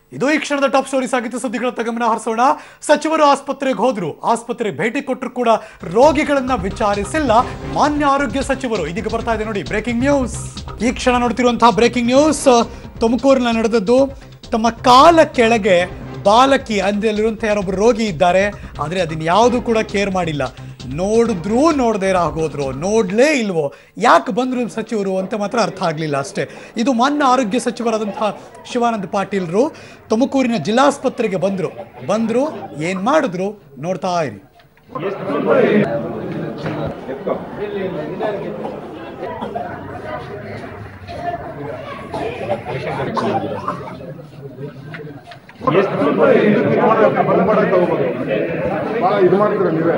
ಇದು ಈ ಕ್ಷಣದ ಟಾಪ್ ಸ್ಟೋರೀಸ್ ಆಗಿತ್ತು ಸುದ್ದಿಗಳತ್ತ ಗಮನ ಹರಿಸೋಣ ಸಚಿವರು ಆಸ್ಪತ್ರೆಗೆ ಹೋದ್ರು ಆಸ್ಪತ್ರೆ ಭೇಟಿ ಕೊಟ್ಟರು ಕೂಡ ರೋಗಿಗಳನ್ನ ವಿಚಾರಿಸಿಲ್ಲ ಮಾನ್ಯ ಆರೋಗ್ಯ ಸಚಿವರು ಇದೀಗ ಬರ್ತಾ ಇದೆ ನೋಡಿ ಬ್ರೇಕಿಂಗ್ ನ್ಯೂಸ್ ಈ ಕ್ಷಣ ನೋಡ್ತಿರುವಂತಹ ಬ್ರೇಕಿಂಗ್ ನ್ಯೂಸ್ ತುಮಕೂರಿನ ನಡೆದದ್ದು ತಮ್ಮ ಕಾಲ ಕೆಳಗೆ ಬಾಲಕಿ ಅಂದಲ್ಲಿರುವಂಥ ಯಾರೊಬ್ಬರು ರೋಗಿ ಇದ್ದಾರೆ ಆದರೆ ಅದನ್ನ ಯಾವುದು ಕೂಡ ಕೇರ್ ಮಾಡಿಲ್ಲ ನೋಡಿದ್ರೂ ನೋಡದೇ ಆಗೋದ್ರು ನೋಡ್ಲೇ ಇಲ್ವೋ ಯಾಕೆ ಬಂದ್ರು ಸಚಿವರು ಅಂತ ಮಾತ್ರ ಅರ್ಥ ಆಗಲಿಲ್ಲ ಅಷ್ಟೇ ಇದು ಮಾನ್ಯ ಆರೋಗ್ಯ ಸಚಿವರಾದಂತಹ ಶಿವಾನಂದ ಪಾಟೀಲ್ರು ತುಮಕೂರಿನ ಜಿಲ್ಲಾಸ್ಪತ್ರೆಗೆ ಬಂದರು ಬಂದರು ಏನು ಮಾಡಿದ್ರು ನೋಡ್ತಾ ಇರಿ ಭಾಳ ಇದು ಮಾಡ್ತೀರ ನೀವೇ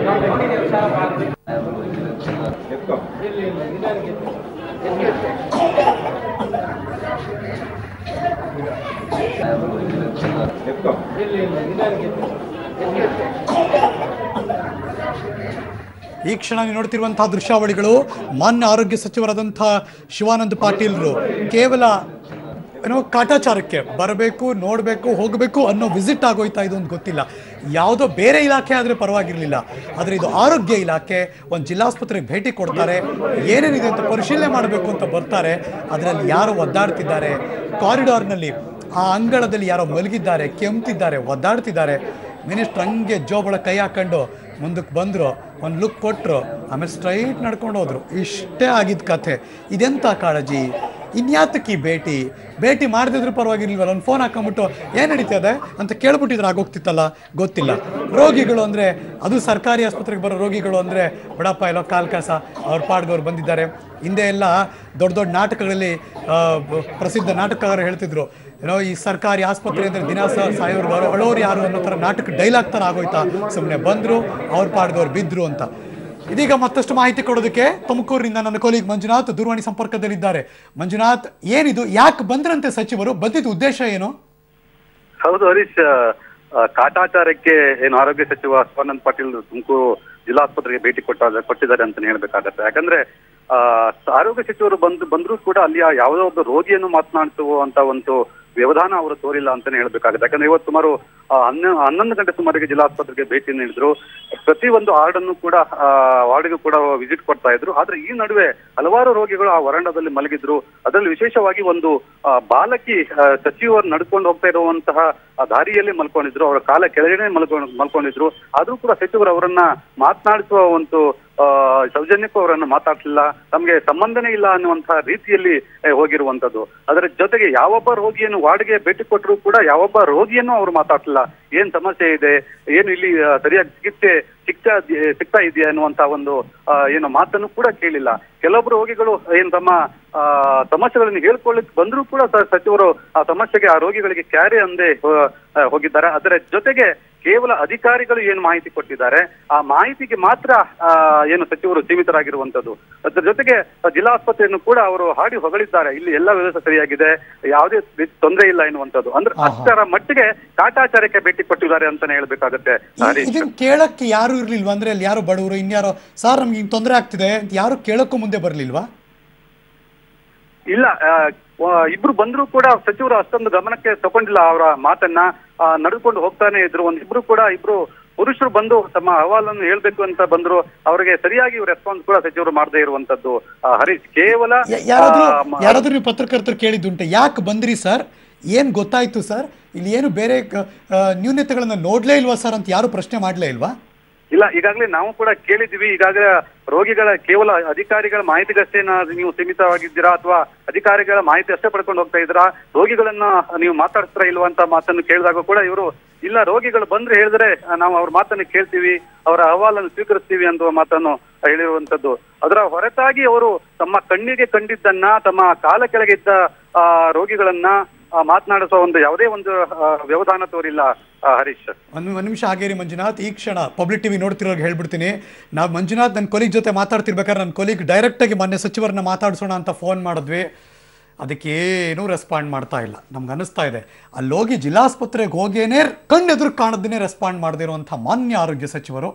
ಈ ಕ್ಷಣ ನೀವು ನೋಡ್ತಿರುವಂತಹ ದೃಶ್ಯಾವಳಿಗಳು ಮಾನ್ಯ ಆರೋಗ್ಯ ಸಚಿವರಾದಂತಹ ಶಿವಾನಂದ ಪಾಟೀಲ್ರು ಕೇವಲ ಏನೋ ಕಾಟಾಚಾರಕ್ಕೆ ಬರಬೇಕು ನೋಡಬೇಕು ಹೋಗಬೇಕು ಅನ್ನೋ ವಿಸಿಟ್ ಆಗೋಯ್ತಾ ಇದು ಅಂತ ಗೊತ್ತಿಲ್ಲ ಯಾವುದೋ ಬೇರೆ ಇಲಾಖೆ ಆದರೆ ಪರವಾಗಿರಲಿಲ್ಲ ಆದರೆ ಇದು ಆರೋಗ್ಯ ಇಲಾಖೆ ಒಂದು ಜಿಲ್ಲಾಸ್ಪತ್ರೆಗೆ ಭೇಟಿ ಕೊಡ್ತಾರೆ ಏನೇನಿದೆ ಅಂತ ಪರಿಶೀಲನೆ ಮಾಡಬೇಕು ಅಂತ ಬರ್ತಾರೆ ಅದರಲ್ಲಿ ಯಾರೋ ಒದ್ದಾಡ್ತಿದ್ದಾರೆ ಕಾರಿಡಾರ್ನಲ್ಲಿ ಆ ಅಂಗಳದಲ್ಲಿ ಯಾರೋ ಮಲಗಿದ್ದಾರೆ ಕೆಮ್ತಿದ್ದಾರೆ ಒದ್ದಾಡ್ತಿದ್ದಾರೆ ಮಿನಿಸ್ಟ್ರ್ ಹಂಗೆ ಜೋಬಳ ಕೈ ಹಾಕೊಂಡು ಮುಂದಕ್ಕೆ ಬಂದರು ಒಂದು ಲುಕ್ ಕೊಟ್ಟರು ಆಮೇಲೆ ಸ್ಟ್ರೈಟ್ ನಡ್ಕೊಂಡು ಹೋದ್ರು ಇಷ್ಟೇ ಆಗಿದ್ದ ಕಥೆ ಇದೆಂಥ ಕಾಳಜಿ ಇನ್ಯಾತಕ್ಕೆ ಈ ಭೇಟಿ ಭೇಟಿ ಮಾಡದಿದ್ರು ಪರವಾಗಿರ್ಲಿಲ್ವಲ್ಲ ಒಂದು ಫೋನ್ ಹಾಕೊಂಬಿಟ್ಟು ಏನು ನಡೀತದೆ ಅಂತ ಕೇಳ್ಬಿಟ್ಟಿದ್ರೆ ಆಗೋಗ್ತಿತ್ತಲ್ಲ ಗೊತ್ತಿಲ್ಲ ರೋಗಿಗಳು ಅಂದರೆ ಅದು ಸರ್ಕಾರಿ ಆಸ್ಪತ್ರೆಗೆ ಬರೋ ರೋಗಿಗಳು ಅಂದರೆ ಬಡಪ್ಪ ಎಲ್ಲೋ ಕಾಲ್ ಕಾಸ ಅವ್ರ ಪಾಡ್ಗವ್ರು ಬಂದಿದ್ದಾರೆ ಹಿಂದೆ ಎಲ್ಲ ದೊಡ್ಡ ದೊಡ್ಡ ನಾಟಕಗಳಲ್ಲಿ ಆ, ಬ- ಪ್ರಸಿದ್ಧ ನಾಟಕಗಾರರು ಹೇಳ್ತಿದ್ರು ಏನೋ ಈ ಸರ್ಕಾರಿ ಆಸ್ಪತ್ರೆ ಅಂದರೆ ದಿನ ಸಾಯೋರು ಅಳೋರು ಯಾರು ಅನ್ನೋ ಥರ ನಾಟಕ ಡೈಲಾಗ್ ಥರ ಆಗೋಯ್ತಾ ಸುಮ್ಮನೆ ಬಂದರು ಅವ್ರ ಪಾಡ್ಗವ್ರು ಬಿದ್ದರು ಅಂತ ಇದೀಗ ಮತ್ತಷ್ಟು ಮಾಹಿತಿ ಕೊಡೋದಕ್ಕೆ ತುಮಕೂರಿನಿಂದ ನನ್ನ ಕೊಲೀಗ್ ಮಂಜುನಾಥ್ ದೂರವಾಣಿ ಸಂಪರ್ಕದಲ್ಲಿದ್ದಾರೆ ಮಂಜುನಾಥ್ ಏನಿದು ಯಾಕೆ ಬಂದ್ರಂತೆ ಸಚಿವರು ಬಂದಿದ್ದ ಉದ್ದೇಶ ಏನು ಹೌದು ಹರೀಶ್ ಆ, ಕಾಟಾಚಾರಕ್ಕೆ ಏನು ಆರೋಗ್ಯ ಸಚಿವ ಶಿವಾನಂದ್ ಪಾಟೀಲ್ ತುಮಕೂರು ಜಿಲ್ಲಾಸ್ಪತ್ರೆಗೆ ಭೇಟಿ ಕೊಟ್ಟ ಕೊಟ್ಟಿದ್ದಾರೆ ಅಂತ ಹೇಳ್ಬೇಕಾಗತ್ತೆ ಯಾಕಂದ್ರೆ ಆ, ಆರೋಗ್ಯ ಸಚಿವರು ಬಂದು ಬಂದ್ರು ಕೂಡ ಅಲ್ಲಿಯ ಯಾವುದೋ ಒಬ್ಬ ರೋಗಿಯನ್ನು ಮಾತನಾಡಿಸುವಂತ ಒಂದು ವ್ಯವಧಾನ ಅವರು ತೋರಿಲ್ಲ ಅಂತಾನೆ ಹೇಳ್ಬೇಕಾಗುತ್ತೆ ಯಾಕಂದ್ರೆ ಇವತ್ತು ಸುಮಾರು ಆ, ಹನ್ನ ಹನ್ನೊಂದು ಗಂಟೆ ಸುಮಾರಿಗೆ ಜಿಲ್ಲಾಸ್ಪತ್ರೆಗೆ ಭೇಟಿ ನೀಡಿದ್ರು ಪ್ರತಿ ಒಂದು ವಾರ್ಡ್ ಅನ್ನು ಕೂಡ ಆ, ವಾರ್ಡ್ಗೂ ಕೂಡ ವಿಸಿಟ್ ಕೊಡ್ತಾ ಇದ್ರು ಆದ್ರೆ ಈ ನಡುವೆ ಹಲವಾರು ರೋಗಿಗಳು ಆ ವರಂಡದಲ್ಲಿ ಮಲಗಿದ್ರು ಅದರಲ್ಲಿ ವಿಶೇಷವಾಗಿ ಒಂದು ಆ, ಬಾಲಕಿ ಆ, ಸಚಿವರು ನಡ್ಕೊಂಡು ಹೋಗ್ತಾ ಇರುವಂತಹ ಆ ದಾರಿಯಲ್ಲಿ ಮಲ್ಕೊಂಡಿದ್ರು ಅವರ ಕಾಲ ಕೆಳಗಡೆ ಮಲ್ಕೊಂಡು ಮಲ್ಕೊಂಡಿದ್ರು ಆದ್ರೂ ಕೂಡ ಸಚಿವರು ಅವರನ್ನ ಮಾತನಾಡಿಸುವ ಒಂದು ಆ, ಸೌಜನ್ಯಕ್ಕೂ ಅವರನ್ನು ಮಾತಾಡ್ಲಿಲ್ಲ ತಮಗೆ ಸಂಬಂಧನೇ ಇಲ್ಲ ಅನ್ನುವಂತಹ ರೀತಿಯಲ್ಲಿ ಏ, ಹೋಗಿರುವಂತದ್ದು ಅದರ ಜೊತೆಗೆ ಯಾವೊಬ್ಬ ರೋಗಿಯನ್ನು ವಾರ್ಡ್ಗೆ ಭೇಟಿ ಕೊಟ್ಟರು ಕೂಡ ಯಾವೊಬ್ಬ ರೋಗಿಯನ್ನು ಅವರು ಮಾತಾಡ್ಲಿಲ್ಲ ಏನ್ ಸಮಸ್ಯೆ ಇದೆ ಏನು ಇಲ್ಲಿ ಆ, ಸರಿಯಾಗಿ ಚಿಕಿತ್ಸೆ ಸಿಗ್ತಾ ಸಿಗ್ತಾ ಇದೆಯಾ ಅನ್ನುವಂತ ಒಂದು ಆ, ಏನು ಮಾತನ್ನು ಕೂಡ ಕೇಳಿಲ್ಲ ಕೆಲವೊಬ್ರು ರೋಗಿಗಳು ಏನ್ ತಮ್ಮ ಆ, ಸಮಸ್ಯೆಗಳನ್ನು ಹೇಳ್ಕೊಳ್ಳಿಕ್ ಬಂದ್ರು ಕೂಡ ಸ- ಸಚಿವರು ಆ ಸಮಸ್ಯೆಗೆ ಆ ರೋಗಿಗಳಿಗೆ ಕ್ಯಾರಿ ಅಂದೇ ಹೋ- ಆ, ಹೋಗಿದ್ದಾರೆ ಅದರ ಜೊತೆಗೆ ಕೇವಲ ಅಧಿಕಾರಿಗಳು ಏನು ಮಾಹಿತಿ ಕೊಟ್ಟಿದ್ದಾರೆ ಆ ಮಾಹಿತಿಗೆ ಮಾತ್ರ ಆ, ಏನು ಸಚಿವರು ಸೀಮಿತರಾಗಿರುವಂತದ್ದು ಅದರ ಜೊತೆಗೆ ಜಿಲ್ಲಾ ಆಸ್ಪತ್ರೆಯನ್ನು ಕೂಡ ಅವರು ಹಾಡಿ ಹೊಗಳಿದ್ದಾರೆ ಇಲ್ಲಿ ಎಲ್ಲ ವ್ಯವಸ್ಥೆ ಸರಿಯಾಗಿದೆ ಯಾವುದೇ ರೀತಿ ತೊಂದರೆ ಇಲ್ಲ ಎನ್ನುವಂಥದ್ದು ಅಂದ್ರೆ ಆಹಾ. ಅಷ್ಟರ ಮಟ್ಟಿಗೆ ಕಾಟಾಚಾರಕ್ಕೆ ಭೇಟಿ ಕೊಟ್ಟಿದ್ದಾರೆ ಅಂತಾನೆ ಹೇಳ್ಬೇಕಾಗತ್ತೆ ಹರೀಶ್ ಇದನ್ನ ಕೇಳಕ್ಕೆ ಯಾರು ಇರ್ಲಿಲ್ವಾ ಅಂದ್ರೆ ಅಲ್ಲಿ ಯಾರು ಬಡವರು ಇನ್ಯಾರೋ ಸರ್ ನಮ್ಗೆ ಹಿಂಗೆ ತೊಂದರೆ ಆಗ್ತಿದೆ ಅಂತ ಯಾರು ಕೇಳಕ್ಕೂ ಮುಂದೆ ಬರ್ಲಿಲ್ವಾ ಇಲ್ಲ ಆ, ವ- ಇಬ್ರು ಬಂದ್ರು ಕೂಡ ಸಚಿವರು ಅಷ್ಟೊಂದು ಗಮನಕ್ಕೆ ತಗೊಂಡಿಲ್ಲ ಅವರ ಮಾತನ್ನ ಆ, ನಡೆದುಕೊಂಡು ಹೋಗ್ತಾನೆ ಇದ್ರು ಒಂದ್ ಇಬ್ರು ಕೂಡ ಇಬ್ರು ಪುರುಷರು ಬಂದು ತಮ್ಮ ಅಹವಾಲನ್ನು ಹೇಳ್ಬೇಕು ಅಂತ ಬಂದ್ರು ಅವರಿಗೆ ಸರಿಯಾಗಿ ರೆಸ್ಪಾನ್ಸ್ ಕೂಡ ಸಚಿವರು ಮಾಡದೇ ಇರುವಂತದ್ದು ಆ, ಹರೀಶ್ ಕೇವಲ ಯ- ಯಾರಾದ್ರೂ ಆ, ಮ- ಯಾರಾದ್ರೂ ನೀವು ಪತ್ರಕರ್ತರು ಕೇಳಿದ್ದುಂಟೆ ಯಾಕೆ ಬಂದ್ರಿ ಸರ್ ಏನ್ ಗೊತ್ತಾಯ್ತು ಸರ್ ಇಲ್ಲಿ ಏನು ಬೇರೆ ಕ- ಆ, ನ್ಯೂನತೆಗಳನ್ನ ನೋಡ್ಲೇ ಇಲ್ವಾ ಸರ್ ಅಂತ ಯಾರು ಪ್ರಶ್ನೆ ಮಾಡ್ಲೇ ಇಲ್ವಾ ಇಲ್ಲ ಈಗಾಗಲೇ ನಾವು ಕೂಡ ಕೇಳಿದ್ವಿ ಈಗಾಗಲೇ ರೋಗಿಗಳ ಕೇವಲ ಅಧಿಕಾರಿಗಳ ಮಾಹಿತಿಗಷ್ಟೇ ನಾ- ನೀವು ಸೀಮಿತವಾಗಿದ್ದೀರಾ ಅಥವಾ ಅಧಿಕಾರಿಗಳ ಮಾಹಿತಿ ಅಷ್ಟೇ ಪಡ್ಕೊಂಡು ಹೋಗ್ತಾ ಇದ್ದೀರಾ ರೋಗಿಗಳನ್ನ ನೀವು ಮಾತಾಡ್ತೀರಾ ಇಲ್ವಾ ಅಂತ ಮಾತನ್ನು ಕೇಳಿದಾಗ ಕೂಡ ಇವರು ಇಲ್ಲ ರೋಗಿಗಳು ಬಂದ್ರೆ ಹೇಳಿದ್ರೆ ಆ, ನಾವು ಅವ್ರ ಮಾತನ್ನು ಕೇಳ್ತೀವಿ ಅವರ ಅಹವಾಲನ್ನು ಸ್ವೀಕರಿಸ್ತೀವಿ ಅನ್ನುವ ಮಾತನ್ನು ಹೇಳಿರುವಂತದ್ದು ಅದರ ಹೊರತಾಗಿ ಅವರು ತಮ್ಮ ಕಣ್ಣಿಗೆ ಕಂಡಿದ್ದನ್ನ ತಮ್ಮ ಕಾಲ ಕೆಳಗಿದ್ದ ಆ, ರೋಗಿಗಳನ್ನ ಆ, ಮಾತನಾಡಿಸುವ ಒಂದು ಯಾವುದೇ ಒಂದು ಆ, ವ್ಯವಧಾನ ತೋರಿಲ್ಲ ಆ, ಹರೀಶ್ ಒಂದು ಒಂದು ನಿಮಿಷ ಆಗೇರಿ ಮಂಜುನಾಥ್ ಈ ಕ್ಷಣ ಪಬ್ಲಿಕ್ ಟಿವಿ ನೋಡ್ತಿರೋರ್ಗೆ ಹೇಳ್ಬಿಡ್ತೀನಿ ನಾವು ಮಂಜುನಾಥ್ ನನ್ನ ಕೊಲೀಗ್ ಜೊತೆ ಮಾತಾಡ್ತಿರ್ಬೇಕಾದ್ರೆ ನನ್ನ ಕೊಲೀಗ್ ಡೈರೆಕ್ಟಾಗಿ ಮೊನ್ನೆ ಸಚಿವರನ್ನ ಮಾತಾಡ್ಸೋಣ ಅಂತ ಫೋನ್ ಮಾಡಿದ್ವಿ ಅದಕ್ಕೇನೂ ರೆಸ್ಪಾಂಡ್ ಮಾಡ್ತಾ ಇಲ್ಲ ನಮ್ಗೆ ಅನಿಸ್ತಾ ಇದೆ ಅಲ್ಲಿ ಹೋಗಿ ಜಿಲ್ಲಾಸ್ಪತ್ರೆಗೆ ಹೋಗೇನೆ ಕಣ್ಣೆದುರು ಕಾಣದೇನೆ ರೆಸ್ಪಾಂಡ್ ಮಾಡದಿರುವಂಥ ಮಾನ್ಯ ಆರೋಗ್ಯ ಸಚಿವರು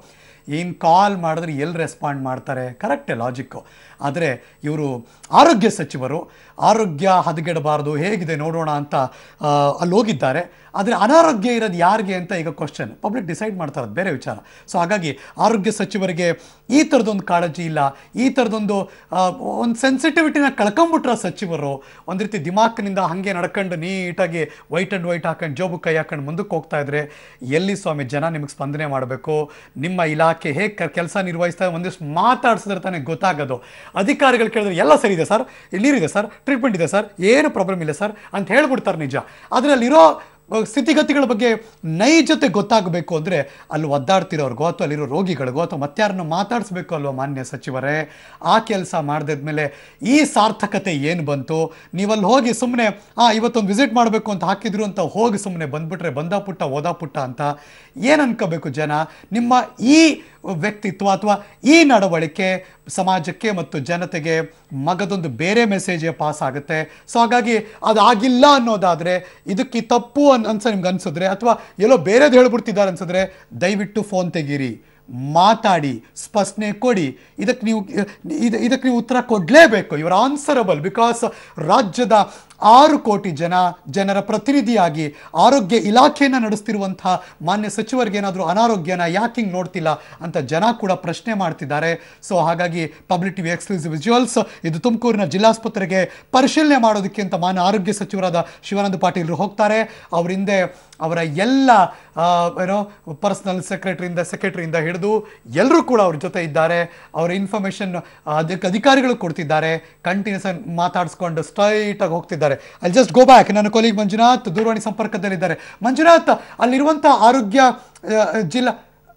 ಏನು ಕಾಲ್ ಮಾಡಿದ್ರೆ ಎಲ್ಲಿ ರೆಸ್ಪಾಂಡ್ ಮಾಡ್ತಾರೆ ಕರೆಕ್ಟೇ ಲಾಜಿಕ್ಕು ಆದರೆ ಇವರು ಆರೋಗ್ಯ ಸಚಿವರು ಆರೋಗ್ಯ ಹದಗೆಡಬಾರ್ದು ಹೇಗಿದೆ ನೋಡೋಣ ಅಂತ ಆ, ಅಲ್ಲಿ ಹೋಗಿದ್ದಾರೆ ಆದರೆ ಅನಾರೋಗ್ಯ ಇರೋದು ಯಾರಿಗೆ ಅಂತ ಈಗ ಕ್ವಶನ್ ಪಬ್ಲಿಕ್ ಡಿಸೈಡ್ ಮಾಡ್ತಾರೆ ಅದು ಬೇರೆ ವಿಚಾರ ಸೊ ಹಾಗಾಗಿ ಆರೋಗ್ಯ ಸಚಿವರಿಗೆ ಈ ಥರದೊಂದು ಕಾಳಜಿ ಇಲ್ಲ ಈ ಥರದೊಂದು ಒಂದು ಸೆನ್ಸಿಟಿವಿಟಿನ ಕಳ್ಕೊಂಬಿಟ್ರ ಸಚಿವರು ಒಂದು ರೀತಿ ದಿಮಾಕ್ನಿಂದ ಹಾಗೆ ನಡ್ಕೊಂಡು ನೀಟಾಗಿ ವೈಟ್ ಆ್ಯಂಡ್ ವೈಟ್ ಹಾಕೊಂಡು ಜೋಬು ಕೈ ಹಾಕೊಂಡು ಮುಂದಕ್ಕೆ ಹೋಗ್ತಾ ಇದ್ರೆ ಎಲ್ಲಿ ಸ್ವಾಮಿ ಜನ ನಿಮಗೆ ಸ್ಪಂದನೆ ಮಾಡಬೇಕು ನಿಮ್ಮ ಇಲಾಖೆ ಹೇಗೆ ಕೆಲಸ ನಿರ್ವಹಿಸ್ತಾ ಒಂದಿಷ್ಟು ಮಾತಾಡ್ಸಿದ್ರೆ ತಾನೇ ಗೊತ್ತಾಗೋದು ಅಧಿಕಾರಿಗಳು ಕೇಳಿದ್ರೆ ಎಲ್ಲ ಸರಿ ಇದೆ ಸರ್ ಇಲ್ಲಿ ನೀರಿದೆ ಸರ್ ಟ್ರೀಟ್ಮೆಂಟ್ ಇದೆ ಸರ್ ಏನು ಪ್ರಾಬ್ಲಮ್ ಇಲ್ಲ ಸರ್ ಅಂತ ಹೇಳ್ಬಿಡ್ತಾರೆ ನಿಜ ಆದರೆ ಅಲ್ಲಿರೋ ಸ್ಥಿತಿಗತಿಗಳ ಬಗ್ಗೆ ನೈಜತೆ ಗೊತ್ತಾಗಬೇಕು ಅಂದರೆ ಅಲ್ಲಿ ಒದ್ದಾಡ್ತಿರೋರ್ಗೋ ಅಥವಾ ಅಲ್ಲಿರೋ ರೋಗಿಗಳಿಗೋ ಅಥವಾ ಮತ್ತಾರನ್ನ ಮಾತಾಡಿಸ್ಬೇಕು ಅಲ್ವಾ ಮಾನ್ಯ ಸಚಿವರೇ ಆ ಕೆಲಸ ಮಾಡಿದ್ಮೇಲೆ ಈ ಸಾರ್ಥಕತೆ ಏನು ಬಂತು ನೀವಲ್ಲಿ ಹೋಗಿ ಸುಮ್ಮನೆ ಆ ಇವತ್ತೊಂದು ವಿಸಿಟ್ ಮಾಡಬೇಕು ಅಂತ ಹಾಕಿದ್ರು ಅಂತ ಹೋಗಿ ಸುಮ್ಮನೆ ಬಂದ್ಬಿಟ್ರೆ ಬಂದ ಪುಟ್ಟ ಓದಾ ಪುಟ್ಟ ಅಂತ ಏನು ಅನ್ಕೋಬೇಕು ಜನ ನಿಮ್ಮ ಈ ವ್ಯಕ್ತಿತ್ವ ಅಥವಾ ಈ ನಡವಳಿಕೆ ಸಮಾಜಕ್ಕೆ ಮತ್ತು ಜನತೆಗೆ ಮಗದೊಂದು ಬೇರೆ ಮೆಸೇಜೇ ಪಾಸ್ ಆಗುತ್ತೆ ಸೊ ಹಾಗಾಗಿ ಅದಾಗಿಲ್ಲ ಅನ್ನೋದಾದರೆ ಇದಕ್ಕೆ ತಪ್ಪು ಅನ್ ಅನ್ಸ ನಿಮ್ಗೆ ಅನ್ಸಿದ್ರೆ ಅಥವಾ ಎಲ್ಲೋ ಬೇರೆದು ಹೇಳ್ಬಿಡ್ತಿದ್ದಾರೆ ಅನ್ಸಿದ್ರೆ ದಯವಿಟ್ಟು ಫೋನ್ ತೆಗೀರಿ ಮಾತಾಡಿ ಸ್ಪಷ್ಟನೆ ಕೊಡಿ ಇದಕ್ಕೆ ನೀವು ಇದು ಇದಕ್ಕೆ ನೀವು ಉತ್ತರ ಕೊಡಲೇಬೇಕು ಇವರ ಆನ್ಸರಬಲ್ ಬಿಕಾಸ್ ರಾಜ್ಯದ ಆರು ಕೋಟಿ ಜನ ಜನರ ಪ್ರತಿನಿಧಿಯಾಗಿ ಆರೋಗ್ಯ ಇಲಾಖೆಯನ್ನು ನಡೆಸ್ತಿರುವಂತಹ ಮಾನ್ಯ ಸಚಿವರಿಗೆ ಏನಾದರೂ ಅನಾರೋಗ್ಯನ ಯಾಕೆ ಹಿಂಗೆ ನೋಡ್ತಿಲ್ಲ ಅಂತ ಜನ ಕೂಡ ಪ್ರಶ್ನೆ ಮಾಡ್ತಿದ್ದಾರೆ ಸೊ ಹಾಗಾಗಿ ಪಬ್ಲಿಕ್ ಟಿವಿ ಎಕ್ಸ್ಕ್ಲೂಸಿವ್ ವಿಜುವಲ್ಸ್ ಇದು ತುಮಕೂರಿನ ಜಿಲ್ಲಾಸ್ಪತ್ರೆಗೆ ಪರಿಶೀಲನೆ ಮಾಡೋದಕ್ಕೆ ಅಂತ ಮಾನ್ಯ ಆರೋಗ್ಯ ಸಚಿವರಾದ ಶಿವಾನಂದ ಪಾಟೀಲ್ರು ಹೋಗ್ತಾರೆ ಅವ್ರ ಹಿಂದೆ ಅವರ ಎಲ್ಲ ಆ, ಏನೋ ಪರ್ಸನಲ್ ಸೆಕ್ರೆಟರಿಯಿಂದ ಸೆಕ್ರೆಟರಿಯಿಂದ ಹಿಡಿದು ಎಲ್ಲರೂ ಕೂಡ ಅವ್ರ ಜೊತೆ ಇದ್ದಾರೆ ಅವರ ಇನ್ಫಾರ್ಮೇಷನ್ ಅದಕ್ಕೆ ಅಧಿಕಾರಿಗಳು ಕೊಡ್ತಿದ್ದಾರೆ ಕಂಟಿನ್ಯೂಸ್ ಮಾತಾಡಿಸ್ಕೊಂಡು ಸ್ಟ್ರೈಟಾಗಿ ಹೋಗ್ತಿದ್ದಾರೆ ಅಲ್ಲಿ ಜಸ್ಟ್ ಗೋ ಬ್ಯಾಕ್ ನನ್ನ ಕೊಲಿಗ್ ಮಂಜುನಾಥ್ ದೂರವಾಣಿ ಸಂಪರ್ಕದಲ್ಲಿದ್ದಾರೆ ಮಂಜುನಾಥ್ ಅಲ್ಲಿರುವಂಥ ಆರೋಗ್ಯ ಆ, ಜಿಲ್ಲಾ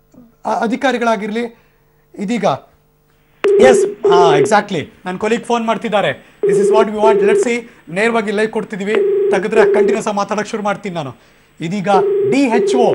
ಆ, ಅಧಿಕಾರಿಗಳಾಗಿರಲಿ ಇದೀಗ ಎಸ್ ಹಾ ಎಕ್ಸಾಕ್ಟ್ಲಿ ನನ್ನ ಕೊಲಿಗ್ ಫೋನ್ ಮಾಡ್ತಿದ್ದಾರೆ this is what we want let see ನೇರವಾಗಿ ಲೈವ್ ಕೊಡ್ತಿದೀವಿ ತೆಗೆದ್ರೆ ಕಂಟಿನ್ಯೂಸ್ ಆಗಿ ಮಾತಾಡಕ್ಕೆ ಶುರು ಮಾಡ್ತೀನಿ ನಾನು ಇದೀಗ ಡಿ ಹೆಚ್ ಒ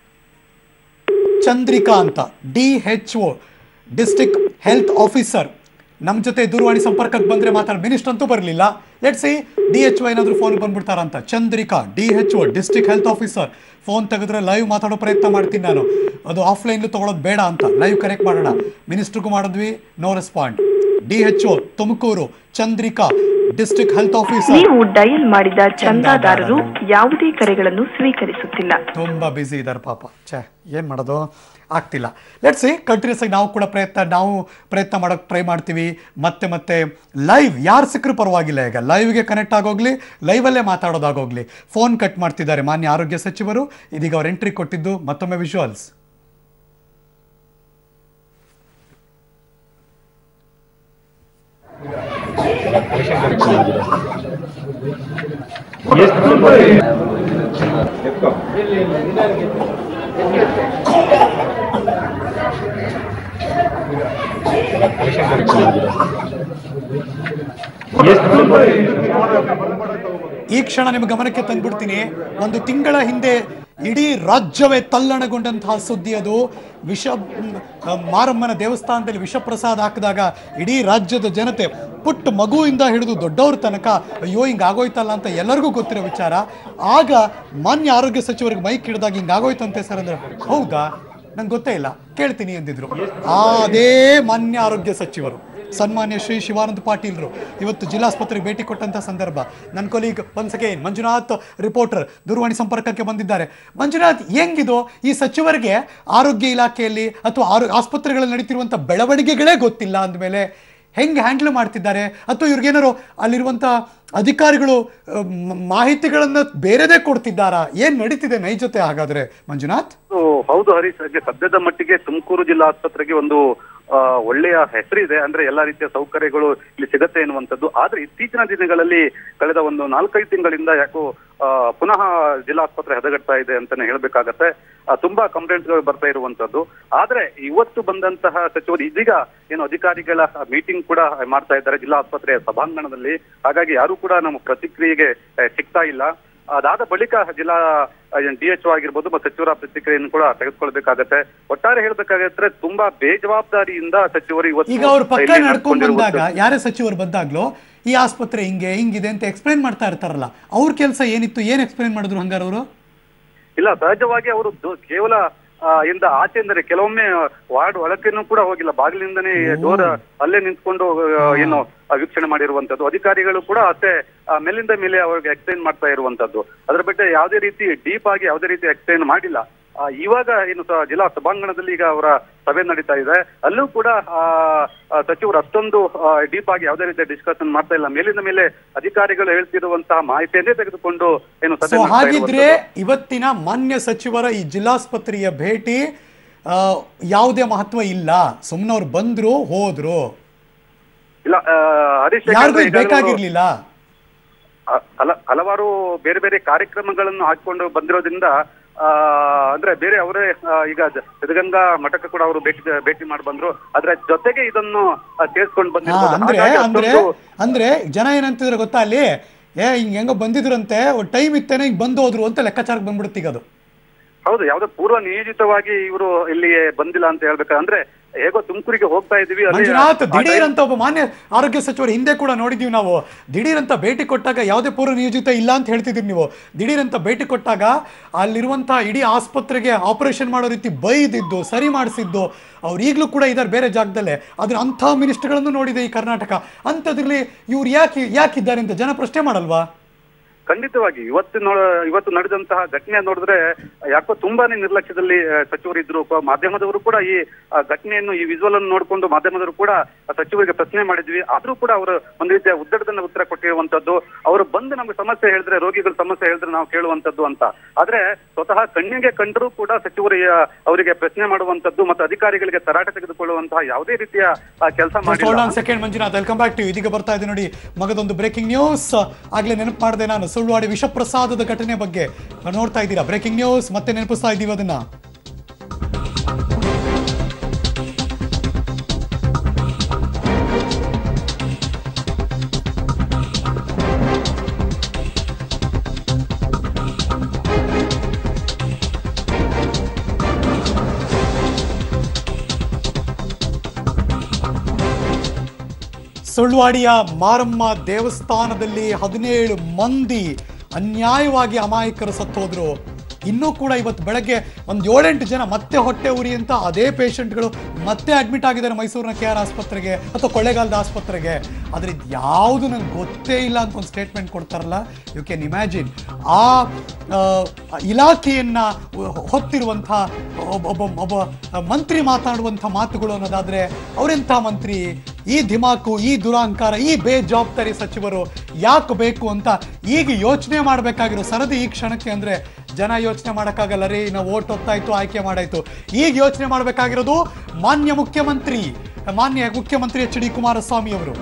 ಚಂದ್ರಿಕಾ ಅಂತ D H O district health officer ನಮ್ಮ ಜೊತೆ ದೂರವಾಣಿ ಸಂಪರ್ಕಕ್ಕೆ ಬಂದರೆ ಮಾತಾಡ ಮಿನಿಸ್ಟರ್ ಅಂತೂ ಬರಲಿಲ್ಲ let see D H O ಏನಾದರೂ ಫೋನ್ ಬಂದ್ಬಿಡ್ತಾರಂತ Chandrika D H O district health officer phone ತೆಗೆದ್ರೆ ಲೈವ್ ಮಾತಾಡೋ ಪ್ರಯತ್ನ ಮಾಡ್ತೀನಿ ನಾನು ಅದು ಆಫ್ಲೈನ್ಲು ತೊಗೊಳೋದು ಬೇಡ ಅಂತ ಲೈವ್ ಕನೆಕ್ಟ್ ಮಾಡೋಣ ಮಿನಿಸ್ಟ್ರಿಗೂ ಮಾಡಿದ್ವಿ no respond D H O Tumakuru Chandrika district health officer ನೀವು ಡಯಲ್ ಮಾಡಿದ ಚಂದಾದಾರರು ಯಾವುದೇ ಕರೆಗಳನ್ನು ಸ್ವೀಕರಿಸುತ್ತಿಲ್ಲ ತುಂಬ ಬ್ಯುಸಿ ಇದ್ದಾರೆ ಪಾಪ ಛೇ ಏನು ಮಾಡೋದು ಆಗ್ತಿಲ್ಲ ಲೆಟ್ಸಿ ಕಂಟಿನ್ಯೂಸ್ ಆಗಿ ನಾವು ಕೂಡ ಪ್ರಯತ್ನ ನಾವು ಪ್ರಯತ್ನ ಮಾಡೋಕ್ಕೆ ಟ್ರೈ ಮಾಡ್ತೀವಿ ಮತ್ತೆ ಮತ್ತೆ ಲೈವ್ ಯಾರು ಸಿಕ್ಕರೂ ಪರವಾಗಿಲ್ಲ ಈಗ ಲೈವ್ಗೆ ಕನೆಕ್ಟ್ ಆಗೋಗ್ಲಿ ಲೈವಲ್ಲೇ ಮಾತಾಡೋದಾಗೋಗ್ಲಿ ಫೋನ್ ಕಟ್ ಮಾಡ್ತಿದ್ದಾರೆ ಮಾನ್ಯ ಆರೋಗ್ಯ ಸಚಿವರು ಇದೀಗ ಅವ್ರು ಎಂಟ್ರಿ ಕೊಟ್ಟಿದ್ದು ಮತ್ತೊಮ್ಮೆ ವಿಜುವಲ್ಸ್ ಈ ಕ್ಷಣ ನಿಮ್ಮ ಗಮನಕ್ಕೆ ತಂದ್ಬಿಡ್ತೀನಿ ಒಂದು ತಿಂಗಳ ಹಿಂದೆ ಇಡೀ ರಾಜ್ಯವೇ ತಲ್ಲಣಗೊಂಡಂತಹ ಸುದ್ದಿ ಅದು ವಿಷ ಮ್, ಮಾರಮ್ಮನ ದೇವಸ್ಥಾನದಲ್ಲಿ ವಿಷ ಪ್ರಸಾದ ಹಾಕಿದಾಗ ಇಡೀ ರಾಜ್ಯದ ಜನತೆ ಪುಟ್ಟ ಮಗುವಿಂದ ಹಿಡಿದು ದೊಡ್ಡವ್ರ ತನಕ ಅಯ್ಯೋ ಹಿಂಗೆ ಆಗೋಯ್ತಲ್ಲ ಅಂತ ಎಲ್ಲರಿಗೂ ಗೊತ್ತಿರೋ ವಿಚಾರ ಆಗ ಮಾನ್ಯ ಆರೋಗ್ಯ ಸಚಿವರಿಗೆ ಮೈಕ್ ಹಿಡಿದಾಗ ಹಿಂಗೆ ಆಗೋಯ್ತಂತೆ ಸರ್ ಅಂದ್ರೆ ಹೌದಾ ನಂಗೆ ಗೊತ್ತೇ ಇಲ್ಲ ಕೇಳ್ತೀನಿ ಎಂದಿದ್ರು ಆ ಅದೇ ಮಾನ್ಯ ಆರೋಗ್ಯ ಸಚಿವರು ಸನ್ಮಾನ್ಯ ಶ್ರೀ ಶಿವಾನಂದ ಪಾಟೀಲ್ರು ಇವತ್ತು ಜಿಲ್ಲಾಸ್ಪತ್ರೆಗೆ ಭೇಟಿ ಕೊಟ್ಟಂತ ಸಂದರ್ಭ ನನ್ನ colleague once again Manjunath reporter ದೂರವಾಣಿ ಸಂಪರ್ಕಕ್ಕೆ ಬಂದಿದ್ದಾರೆ ಮಂಜುನಾಥ್ ಹೆಂಗಿದು ಈ ಸಚಿವರಿಗೆ ಆರೋಗ್ಯ ಇಲಾಖೆಯಲ್ಲಿ ಅಥವಾ ಆರೋ ಆಸ್ಪತ್ರೆಗಳಲ್ಲಿ ನಡೀತಿರುವಂಥ ಬೆಳವಣಿಗೆಗಳೇ ಗೊತ್ತಿಲ್ಲ ಅಂದಮೇಲೆ ಹೆಂಗೆ ಹ್ಯಾಂಡಲ್ ಮಾಡ್ತಿದ್ದಾರೆ ಅಥವಾ ಇವ್ರಿಗೇನಾರು ಅಲ್ಲಿರುವಂಥ ಅಧಿಕಾರಿಗಳು ಅಹ್, ಮ- ಮಾಹಿತಿಗಳನ್ನ ಬೇರೆದೇ ಕೊಡ್ತಿದ್ದಾರಾ ಏನು ನಡೀತಿದೆ ನೈಜತೆ ಹಾಗಾದ್ರೆ ಮಂಜುನಾಥ್ ಸೊ, ಹೌದು ಹರೀಶ್ ಹಾಗೆ ಸದ್ಯದ ಮಟ್ಟಿಗೆ ತುಮಕೂರು ಜಿಲ್ಲಾ ಆಸ್ಪತ್ರೆಗೆ ಒಂದು ಆ, ಒಳ್ಳೆಯ ಹೆಸರಿದೆ ಅಂದ್ರೆ ಎಲ್ಲಾ ರೀತಿಯ ಸೌಕರ್ಯಗಳು ಇಲ್ಲಿ ಸಿಗತ್ತೆ ಎನ್ನುವಂಥದ್ದು ಆದ್ರೆ ಇತ್ತೀಚಿನ ದಿನಗಳಲ್ಲಿ ಕಳೆದ ಒಂದು ನಾಲ್ಕೈದು ತಿಂಗಳಿಂದ ಯಾಕೋ ಆ, ಪುನಃ ಜಿಲ್ಲಾ ಆಸ್ಪತ್ರೆ ಹದಗೆಡ್ತಾ ಇದೆ ಅಂತಾನೆ ಹೇಳ್ಬೇಕಾಗತ್ತೆ ಆ, ತುಂಬಾ ಕಂಪ್ಲೇಂಟ್ಗಳು ಬರ್ತಾ ಇರುವಂತದ್ದು ಆದ್ರೆ ಇವತ್ತು ಬಂದಂತಹ ಸಚಿವರು ಇದೀಗ ಏನು ಅಧಿಕಾರಿಗಳ ಮೀಟಿಂಗ್ ಕೂಡ ಮಾಡ್ತಾ ಇದ್ದಾರೆ ಜಿಲ್ಲಾ ಆಸ್ಪತ್ರೆಯ ಸಭಾಂಗಣದಲ್ಲಿ ಹಾಗಾಗಿ ಯಾರು ಕೂಡ ನಮ್ಮ ಪ್ರತಿಕ್ರಿಯೆಗೆ ಆ, ಸಿಗ್ತಾ ಇಲ್ಲ ಅದಾದ ಬಳಿಕ ಜಿಲ್ಲಾ ಡಿ ಎಚ್ ಆಗಿರ್ಬೋದು ಮತ್ತು ಸಚಿವರ ಪ್ರತಿಕ್ರಿಯೆಯನ್ನು ಕೂಡ ತೆಗೆದುಕೊಳ್ಬೇಕಾಗತ್ತೆ ಒಟ್ಟಾರೆ ಹೇಳ್ಬೇಕಾಗತ್ತೆ ತುಂಬಾ ಬೇಜವಾಬ್ದಾರಿಯಿಂದ ಸಚಿವರು ಇವತ್ತು ಈಗ ಅವ್ರ ಪಕ್ಕ ಇಲ್ಲಿ ನಡ್ಕೊಂಡ್ ಬಂದಾಗ ನಡ್ಕೊಂಡಿರುವಂಥದ್ದು. ಯಾರೇ ಸಚಿವರು ಬಂದಾಗ್ಲೂ ಈ ಆಸ್ಪತ್ರೆ ಹಿಂಗೆ ಹಿಂಗಿದೆ ಅಂತ ಎಕ್ಸ್ಪ್ಲೈನ್ ಮಾಡ್ತಾ ಇರ್ತಾರಲ್ಲ ಅವ್ರ ಕೆಲಸ ಏನಿತ್ತು ಏನ್ ಎಕ್ಸ್ಪ್ಲೈನ್ ಮಾಡಿದ್ರು ಹಂಗಾರ ಅವರು ಇಲ್ಲ ಸಹಜವಾಗಿ ಅವರು ದು- ಕೇವಲ ಆ, ಇಂದ ಆಚೆ ಅಂದರೆ ಕೆಲವೊಮ್ಮೆ ವಾರ್ಡ್ ಒಳಕ್ಕೇನು ಕೂಡ ಹೋಗಿಲ್ಲ ಬಾಗಿಲಿಂದನೇ ಡೋರ್ ಅಲ್ಲೇ ನಿಂತ್ಕೊಂಡು ಆ, ಏನು ಆ, ವೀಕ್ಷಣೆ ಮಾಡಿರುವಂತದ್ದು ಅಧಿಕಾರಿಗಳು ಕೂಡ ಅಷ್ಟೇ ಆ, ಮೇಲಿಂದ ಮೇಲೆ ಅವ್ರಿಗೆ ಎಕ್ಸ್ಪ್ಲೈನ್ ಮಾಡ್ತಾ ಇರುವಂತದ್ದು ಅದ್ರ ಬಿಟ್ಟರೆ ಯಾವುದೇ ರೀತಿ ಡೀಪ್ ಆಗಿ ಯಾವುದೇ ರೀತಿ ಎಕ್ಸ್ಪ್ಲೈನ್ ಮಾಡಿಲ್ಲ ಆ, ಇವಾಗ ಏನು ಸ- ಜಿಲ್ಲಾ ಸಭಾಂಗಣದಲ್ಲಿ ಈಗ ಅವರ ಸಭೆ ನಡೀತಾ ಇದೆ ಅಲ್ಲೂ ಕೂಡ ಆ, ಆ, ಸಚಿವರು ಅಷ್ಟೊಂದು ಡೀಪ್ ಆಗಿ ಯಾವುದೇ ರೀತಿಯ ಡಿಸ್ಕಷನ್ ಮಾಡ್ತಾ ಇಲ್ಲ ಮೇಲಿಂದ ಮೇಲೆ ಅಧಿಕಾರಿಗಳು ಹೇಳ್ತಿರುವಂತಹ ಮಾಹಿತಿಯನ್ನೇ ತೆಗೆದುಕೊಂಡು ಏನು ಸೊ ಸಭೆ ನಡೆಸ್ತಾ ಹಾಗಿದ್ರೆ ಇರುವಂತದ್ದು. ಇವತ್ತಿನ ಮಾನ್ಯ ಸಚಿವರ ಈ ಜಿಲ್ಲಾಸ್ಪತ್ರೆಯ ಭೇಟಿ ಆ, ಯಾವುದೇ ಮಹತ್ವ ಇಲ್ಲ ಸುಮ್ಮನೆ ಅವ್ರು ಬಂದ್ರು ಹೋದ್ರು ಇಲ್ಲ ಆ, ಹರೀಶ್ ಯಾರಿಗೂ ಯಾಕಂದ್ರೆ ಇದು ಈಗಾಗಲೇ ಅವರು- ಬೇಕಾಗಿರ್ಲಿಲ್ಲ ಅ- ಹಲ ಹಲವಾರು ಬೇರೆ ಬೇರೆ ಕಾರ್ಯಕ್ರಮಗಳನ್ನು ಹಾಕೊಂಡು ಬಂದಿರೋದ್ರಿಂದ ಆ, ಅಂದ್ರೆ ಬೇರೆ ಅವರೇ ಆ, ಈಗ ಜ- ಸಿದ್ಧಗಂಗಾ ಮಠಕ್ಕೆ ಕೂಡ ಅವರು ಭೇಟಿ ಭೇಟಿ ಮಾಡಿ ಬಂದ್ರು ಅದ್ರ ಜೊತೆಗೆ ಇದನ್ನು ಆ, ಸೇರ್ಸ್ಕೊಂಡು ಹಾ ಬಂದಿರ್ಬೋದು ಅಂದ್ರೆ ಹಾಗಾಗಿ ಅಂದ್ರೆ ಅಷ್ಟೊಂದು- ಅಂದ್ರೆ ಜನ ಏನಂತಿದ್ರೆ ಗೊತ್ತಾ ಅಲ್ಲಿ ಏ ಹಿಂಗ್ ಹೆಂಗೋ ಬಂದಿದ್ರಂತೆ ಟೈಮ್ ಇತ್ತೇನೆ ಹಿಂಗ್ ಬಂದು ಹೋದ್ರು ಅಂತ ಲೆಕ್ಕಾಚಾರಕ್ಕೆ ಬಂದ್ಬಿಡುತ್ತೆ ಈಗ ಅದು ಹೌದು ಯಾವ್ದೋ ಪೂರ್ವ ನಿಯೋಜಿತವಾಗಿ ಇವರು ಇಲ್ಲಿಗೆ ಬಂದಿಲ್ಲ ಅಂತ ಹೇಳ್ಬೇಕು ಅಂದ್ರೆ ಹೇಗೋ ತುಮಕೂರಿಗೆ ಹೋಗ್ತಾ ಇದೀವಿ ಅಲ್ಲಿ ಮಂಜುನಾಥ್ ಆ ದಿಢೀರ್ time- ಅಂತ ಒಬ್ಬ ಮಾನ್ಯ ಆರೋಗ್ಯ ಸಚಿವರು ಹಿಂದೆ ಕೂಡ ನೋಡಿದೀವಿ ನಾವು ದಿಢೀರ್ ಅಂತ ಭೇಟಿ ಕೊಟ್ಟಾಗ ಯಾವುದೇ ಪೂರ್ವ ನಿಯೋಜಿತ ಇಲ್ಲ ಅಂತ ಹೇಳ್ತಿದ್ದೀರಿ ನೀವು ದಿಢೀರ್ ಅಂತ ಭೇಟಿ ಕೊಟ್ಟಾಗ ಅಲ್ಲಿರುವಂತಹ ಇಡೀ ಆಸ್ಪತ್ರೆಗೆ ಆಪರೇಷನ್ ಮಾಡೋ ರೀತಿ ಬೈದಿದ್ದು ಸರಿ ಮಾಡಿಸಿದ್ದು ಅವ್ರು ಈಗಲೂ ಕೂಡ ಇದ್ದಾರೆ ಬೇರೆ ಜಾಗದಲ್ಲೇ ಅದ್ರ ಅಂಥ ಮಿನಿಸ್ಟರ್ಗಳನ್ನು ನೋಡಿದೆ ಈ ಕರ್ನಾಟಕ ಅಂಥದ್ರಲ್ಲಿ ಇವ್ರು ಯಾಕೆ ಯಾಕಿದ್ದಾರೆ ಅಂತ ಜನ ಪ್ರಶ್ನೆ ಮಾಡಲ್ವಾ ಖಂಡಿತವಾಗಿ ಇವತ್ತು ನೋ ಇವತ್ತು ನಡೆದಂತಹ ಘಟನೆ ನೋಡಿದ್ರೆ ಯಾಕೋ ತುಂಬಾನೇ ನಿರ್ಲಕ್ಷ್ಯದಲ್ಲಿ ಆ, ಸಚಿವರಿದ್ರು ಪ- ಮಾಧ್ಯಮದವರು ಕೂಡ ಈ ಆ, ಘಟನೆಯನ್ನು ಈ ವಿಜುವಲ್ ಅನ್ನು ನೋಡಿಕೊಂಡು ಮಾಧ್ಯಮದವರು ಕೂಡ ಆ ಸಚಿವರಿಗೆ ಪ್ರಶ್ನೆ ಮಾಡಿದ್ವಿ ಆದ್ರೂ ಕೂಡ ಅವರು ಒಂದು ರೀತಿಯ ಉದ್ದಡದನ್ನ ಉತ್ತರ ಕೊಟ್ಟಿರುವಂತದ್ದು ಅವರು ಬಂದು ನಮಗೆ ಸಮಸ್ಯೆ ಹೇಳಿದ್ರೆ ರೋಗಿಗಳ ಸಮಸ್ಯೆ ಹೇಳಿದ್ರೆ ನಾವು ಕೇಳುವಂತದ್ದು ಅಂತ ಆದ್ರೆ ಸ್ವತಃ ಕಣ್ಣಿಗೆ ಕಂಡರೂ ಕೂಡ ಸಚಿವರು ಆ, ಅವರಿಗೆ ಪ್ರಶ್ನೆ ಮಾಡುವಂತದ್ದು ಮತ್ತು ಅಧಿಕಾರಿಗಳಿಗೆ ತರಾಟೆ ತೆಗೆದುಕೊಳ್ಳುವಂತಹ ಯಾವುದೇ ರೀತಿಯ ಕೆಲಸ ಹೋಲ್ಡ್ ಮಾಡಿಲ್ಲ on second Manjunath welcome back to ಇದೀಗ ಬರ್ತಾ ಇದೆ ನೋಡಿ ಮಗದೊಂದು ಬ್ರೇಕಿಂಗ್ ನ್ಯೂಸ್ ಆಗ್ಲೇ ನೆನಪು ಮಾಡಿದೆ ನಾನು ಸುಳ್ವಾಡಿ ವಿಷಪ್ರಸಾದದ ಘಟನೆ ಬಗ್ಗೆ ನೋಡ್ತಾ ಇದ್ದೀರಾ ಬ್ರೇಕಿಂಗ್ ನ್ಯೂಸ್ ಮತ್ತೆ ನೆನಪಿಸ್ತಾ ಇದ್ದೀವಿ ಅದನ್ನ ಸುಳ್ವಾಡಿಯ ಮಾರಮ್ಮ ದೇವಸ್ಥಾನದಲ್ಲಿ ಹದಿನೇಳು ಮಂದಿ ಅನ್ಯಾಯವಾಗಿ ಅಮಾಯಕರು ಸತ್ತೋದ್ರು ಇನ್ನೂ ಕೂಡ ಇವತ್ತು ಬೆಳಗ್ಗೆ ಒಂದು ಏಳೆಂಟು ಜನ ಮತ್ತೆ ಹೊಟ್ಟೆ ಉರಿ ಅಂತ ಅದೇ ಪೇಷಂಟ್ಗಳು ಮತ್ತೆ ಅಡ್ಮಿಟ್ ಆಗಿದ್ದಾರೆ ಮೈಸೂರಿನ ಕೆ ಆರ್ ಆಸ್ಪತ್ರೆಗೆ ಅಥವಾ ಕೊಳ್ಳೇಗಾಲದ ಆಸ್ಪತ್ರೆಗೆ ಆದರೆ ಇದು ಯಾವುದು ನಂಗೆ ಗೊತ್ತೇ ಇಲ್ಲ ಅಂತ ಒಂದು ಸ್ಟೇಟ್ಮೆಂಟ್ ಕೊಡ್ತಾರಲ್ಲ ಯು ಕ್ಯಾನ್ ಇಮ್ಯಾಜಿನ್ ಆ ಆ, ಇಲಾಖೆಯನ್ನ ಹೊತ್ತಿರುವಂಥ ಒಬ್ಬ ಒಬ್ಬ ಒಬ್ಬ ಮಂತ್ರಿ ಮಾತಾಡುವಂಥ ಮಾತುಗಳು ಅನ್ನೋದಾದ್ರೆ ಅವರೆಂಥ ಮಂತ್ರಿ ಈ ಧಿಮಾಕು ಈ ದುರಾಂಕಾರ ಈ ಬೇಜವಾಬ್ದಾರಿ ಸಚಿವರು ಯಾಕೆ ಬೇಕು ಅಂತ ಈಗ ಯೋಚನೆ ಮಾಡಬೇಕಾಗಿರೋ ಸರದಿ ಈ ಕ್ಷಣಕ್ಕೆ ಅಂದ್ರೆ ಜನ ಯೋಚನೆ ಮಾಡೋಕ್ಕಾಗಲ್ಲ ರೀ ನಾವು ಓಟ್ ಹೊತ್ತಾಯ್ತು ಆಯ್ಕೆ ಮಾಡಾಯ್ತು ಈಗ ಯೋಚನೆ ಮಾಡಬೇಕಾಗಿರೋದು ಮಾನ್ಯ ಮುಖ್ಯಮಂತ್ರಿ ಮಾನ್ಯ ಮುಖ್ಯಮಂತ್ರಿ ಎಚ್ ಡಿ ಕುಮಾರಸ್ವಾಮಿ ಅವರು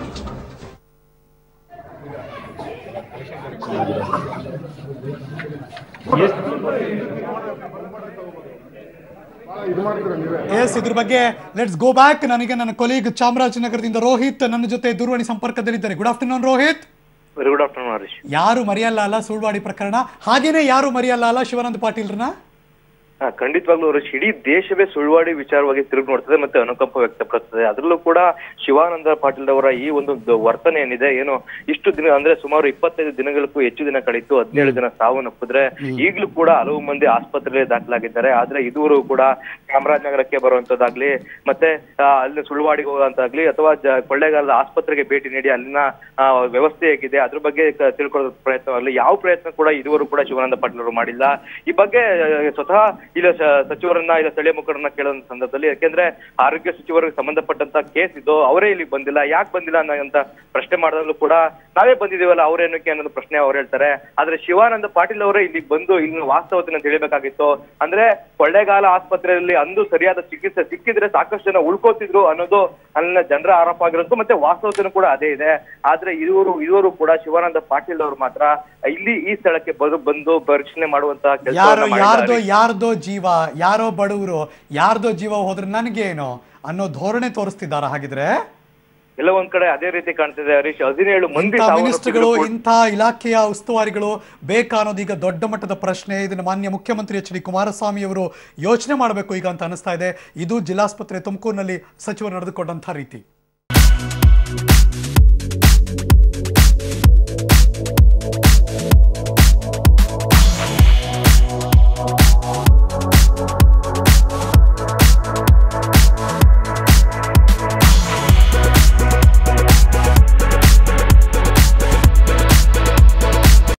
ಇದು ಮಾಡ್ತೀರಾ ನೀವೇ ಎಸ್ ಇದ್ರ ಬಗ್ಗೆ ಲೆಟ್ಸ್ ಗೋ ಬ್ಯಾಕ್ ನನಗೆ ನನ್ನ ಕೊಲೀಗ್ ಚಾಮರಾಜನಗರದಿಂದ ರೋಹಿತ್ ನನ್ನ ಜೊತೆ ದೂರವಾಣಿ ಸಂಪರ್ಕದಲ್ಲಿದ್ದಾರೆ good afternoon Rohit very good afternoon Harish ಯಾರು ಮರೆಯಲ್ಲ ಅಲ್ಲ ಸುಳ್ವಾಡಿ ಪ್ರಕರಣ ಹಾಗೇನೆ ಯಾರು ಮರೆಯಲ್ಲ ಅಲ್ಲ ಶಿವಾನಂದ ಪಾಟೀಲ್ರನ್ನ ಹಾ ಖಂಡಿತವಾಗ್ಲೂ ಹರೀಶ್ ಇಡೀ ದೇಶವೇ ಸುಳ್ವಾಡಿ ವಿಚಾರವಾಗಿ ತಿರುಗಿ ನೋಡ್ತದೆ ಮತ್ತೆ ಅನುಕಂಪ ವ್ಯಕ್ತಪಡಿಸ್ತದೆ ಅದರಲ್ಲೂ ಕೂಡ ಶಿವಾನಂದ ಪಾಟೀಲ್ ಅವರ ಈ ಒಂದು ದ- ವರ್ತನೆ ಏನಿದೆ ಏನು ಇಷ್ಟು ದಿನ ಅಂದ್ರೆ ಸುಮಾರು ಇಪ್ಪತ್ತೈದು ದಿನಗಳಕ್ಕೂ ಹೆಚ್ಚು ದಿನ ಕಳೀತು ಹದಿನೇಳು ಜನ ಸಾವನ್ನಪ್ಪಿದ್ರೆ ಈಗಲೂ ಕೂಡ ಹಲವು ಮಂದಿ ಆಸ್ಪತ್ರೆಯಲ್ಲಿ ದಾಖಲಾಗಿದ್ದಾರೆ ಆದ್ರೆ ಇದುವರೆಗೂ ಕೂಡ ಚಾಮರಾಜನಗರಕ್ಕೆ ಬರುವಂತದ್ದಾಗ್ಲಿ ಮತ್ತೆ ಆ, ಅಲ್ಲಿ ಸುಳ್ವಾಡಿಗೆ ಹೋಗುವಂತಾಗ್ಲಿ ಅಥವಾ ಜ- ಕೊಳ್ಳೇಗಾಲದ ಆಸ್ಪತ್ರೆಗೆ ಭೇಟಿ ನೀಡಿ ಅಲ್ಲಿನ ಆ, ವ್ಯವಸ್ಥೆ ಹೇಗಿದೆ ಅದ್ರ ಬಗ್ಗೆ ಕ- ತಿಳ್ಕೊಳ್ಳೋ ಪ್ರಯತ್ನವಾಗಲಿ ಯಾವ ಪ್ರಯತ್ನ ಕೂಡ ಇದುವರೆಗೂ ಕೂಡ ಶಿವಾನಂದ ಪಾಟೀಲ್ ಅವರು ಮಾಡಿಲ್ಲ ಈ ಬಗ್ಗೆ ಆ, ಸ್ವತಃ ಇಲ್ಲ ಸ- ಸಚಿವರನ್ನ ಇಲ್ಲ ಸ್ಥಳೀಯ ಮುಖಂಡರನ್ನ ಕೇಳೋ ಸಂದರ್ಭದಲ್ಲಿ ಯಾಕೆಂದ್ರೆ ಆರೋಗ್ಯ ಸಚಿವರಿಗೆ ಸಂಬಂಧಪಟ್ಟಂತ ಕೇಸ್ ಇದು ಅವರೇ ಇಲ್ಲಿ ಬಂದಿಲ್ಲ ಯಾಕೆ ಬಂದಿಲ್ಲ ಅನ್ನೋಂತ ಪ್ರಶ್ನೆ ಮಾಡಿದಾಗಲೂ ಕೂಡ ನಾವೇ ಬಂದಿದೀವಲ್ಲ ಅವ್ರೇನಕ್ಕೆ ಅನ್ನೋದು ಪ್ರಶ್ನೆ ಅವ್ರು ಹೇಳ್ತಾರೆ ಆದ್ರೆ ಶಿವಾನಂದ ಪಾಟೀಲ್ ಅವರೇ ಇಲ್ಲಿಗೆ ಬಂದು ಇಲ್ಲಿನ ವಾಸ್ತವತೆನ ತಿಳಿಬೇಕಾಗಿತ್ತು ಅಂದ್ರೆ ಕೊಳ್ಳೇಗಾಲ ಆಸ್ಪತ್ರೆಯಲ್ಲಿ ಅಂದು ಸರಿಯಾದ ಚಿಕಿತ್ಸೆ ಸಿಕ್ಕಿದ್ರೆ ಸಾಕಷ್ಟು ಜನ ಉಳ್ಕೋತಿದ್ರು ಅನ್ನೋದು ಅಲ್ಲಿನ ಜನರ ಆರೋಪ ಆಗಿರೋದು ಮತ್ತೆ ವಾಸ್ತವತೆನೂ ಕೂಡ ಅದೇ ಇದೆ ಆದ್ರೆ ಇವರು ಇವರು ಕೂಡ ಶಿವಾನಂದ ಪಾಟೀಲ್ ಅವರು ಮಾತ್ರ ಇಲ್ಲಿ ಈ ಸ್ಥಳಕ್ಕೆ ಬರು ಬಂದು ಪರಿಶೀಲನೆ ಮಾಡುವಂತಹ ಯಾರೋ ಕೆಲಸ ಯಾರ್ದೋ ಯಾರ್ದೋ ಜೀವ ಯಾರೋ ಬಡವರು ಯಾರ್ದೋ ಜೀವ ಹೋದ್ರೆ ನನಗೇನು ಅನ್ನೋ ಧೋರಣೆ ತೋರಿಸ್ತಿದ್ದಾರ ಹಾಗಿದ್ರೆ ಎಲ್ಲ ಒಂದ್ ಕಡೆ ಅದೇ ರೀತಿ ಕಾಣ್ತಿದೆ ಹರೀಶ್ ಹದಿನೇಳು ಮಂದಿ ಇಂಥ ಸಾವನ್ನಪ್ಪಿದ್ರು ಮಿನಿಸ್ಟರ್ಗಳು ಕೂಡ- ಇಂಥ ಇಲಾಖೆಯ ಉಸ್ತುವಾರಿಗಳು ಬೇಕಾ ಅನ್ನೋದು ಈಗ ದೊಡ್ಡ ಮಟ್ಟದ ಪ್ರಶ್ನೆ ಇದನ್ನು ಮಾನ್ಯ ಮುಖ್ಯಮಂತ್ರಿ ಎಚ್ ಡಿ ಕುಮಾರಸ್ವಾಮಿ ಅವರು ಯೋಚನೆ ಮಾಡಬೇಕು ಈಗ ಅಂತ ಅನಿಸ್ತಾ ಇದೆ ಇದು ಜಿಲ್ಲಾಸ್ಪತ್ರೆ ತುಮಕೂರಿನಲ್ಲಿ ಸಚಿವರು ನಡೆದುಕೊಂಡಂಥ ರೀತಿ